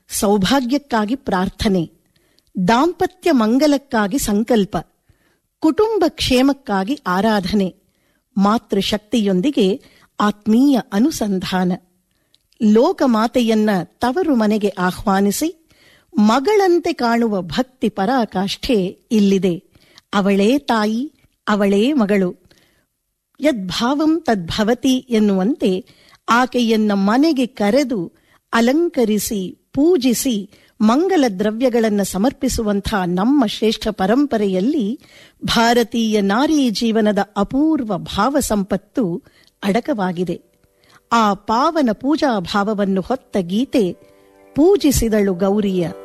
ಸೌಭಾಗ್ಯಕ್ಕಾಗಿ ಪ್ರಾರ್ಥನೆ ದಾಂಪತ್ಯ ಮಂಗಲಕ್ಕಾಗಿ ಸಂಕಲ್ಪ ಕುಟುಂಬ ಕ್ಷೇಮಕ್ಕಾಗಿ ಆರಾಧನೆ ಮಾತೃಶಕ್ತಿಯೊಂದಿಗೆ ಆತ್ಮೀಯ ಅನುಸಂಧಾನ ಲೋಕಮಾತೆಯನ್ನ ತವರು ಮನೆಗೆ ಆಹ್ವಾನಿಸಿ ಮಗಳಂತೆ ಕಾಣುವ ಭಕ್ತಿ ಪರಾಕಾಷ್ಠೆ ಇಲ್ಲಿದೆ ಅವಳೇ ತಾಯಿ ಅವಳೇ ಮಗಳು ಯದ್ಭಾವಂ ತದ್ಭವತಿ ಎನ್ನುವಂತೆ ಆಕೆಯನ್ನ ಮನೆಗೆ ಕರೆದು ಅಲಂಕರಿಸಿ ಪೂಜಿಸಿ ಮಂಗಲ ದ್ರವ್ಯಗಳನ್ನು ಸಮರ್ಪಿಸುವಂಥ ನಮ್ಮ ಶ್ರೇಷ್ಠ ಪರಂಪರೆಯಲ್ಲಿ ಭಾರತೀಯ ನಾರಿ ಜೀವನದ ಅಪೂರ್ವ ಭಾವ ಸಂಪತ್ತು ಅಡಕವಾಗಿದೆ ಆ ಪಾವನ ಪೂಜಾ ಭಾವವನ್ನು ಹೊತ್ತ ಗೀತೆ ಪೂಜಿಸಿದಳು ಗೌರಿಯ